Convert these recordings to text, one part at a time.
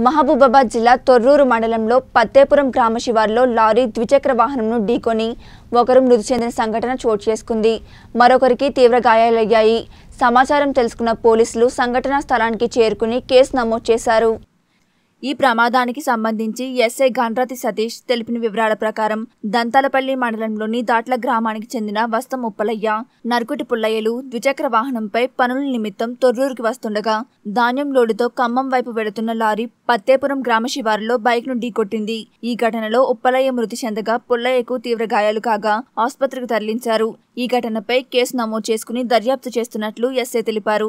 మహబూబాబాద్ జిల్లా తొర్రూరు మండలంలో పత్తేపురం గ్రామ శివారులో లారీ ద్విచక్ర వాహనంను ఢీకొని ఒకరు మృతి చెందిన సంఘటన చోటు చేసుకుంది మరొకరికి తీవ్ర గాయాలయ్యాయి సమాచారం తెలుసుకున్న పోలీసులు సంఘటనా స్థలానికి చేరుకుని కేసు నమోదు చేశారు ఈ ప్రమాదానికి సంబంధించి ఎస్ఐ గండ్రతి సతీష్ తెలిపిన వివరాల ప్రకారం దంతాలపల్లి మండలంలోని దాట్ల గ్రామానికి చెందిన వస్తం ఉప్పలయ్య నరుకుటి పుల్లయ్యలు ద్విచక్ర వాహనంపై పనుల నిమిత్తం తొర్రూరుకి వస్తుండగా ధాన్యం లోడుతో ఖమ్మం వైపు వెళుతున్న లారీ పత్తేపురం గ్రామ శివారులో బైక్ ను ఢీకొట్టింది ఈ ఘటనలో ఉప్పలయ్య మృతి చెందగా పుల్లయ్యకు తీవ్ర గాయాలు కాగా ఆసుపత్రికి తరలించారు ఈ ఘటనపై కేసు నమోదు చేసుకుని దర్యాప్తు చేస్తున్నట్లు ఎస్ఐ తెలిపారు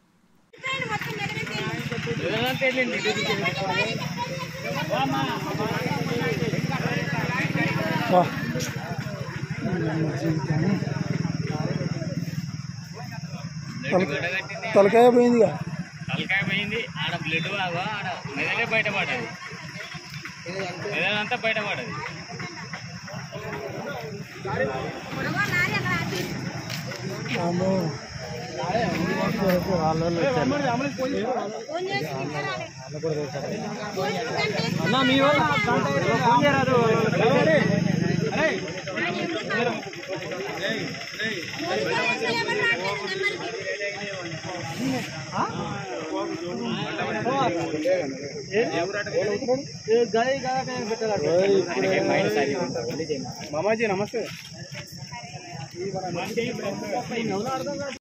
తలకాయ పోయిందిగా తలకాయ పోయింది ఆడ బ్లడ్ ఆగో ఆడ మెదడే బయటపడ్డది మెదడంతా బయటపడ్డది అమ్మో మామాజీ నమస్తే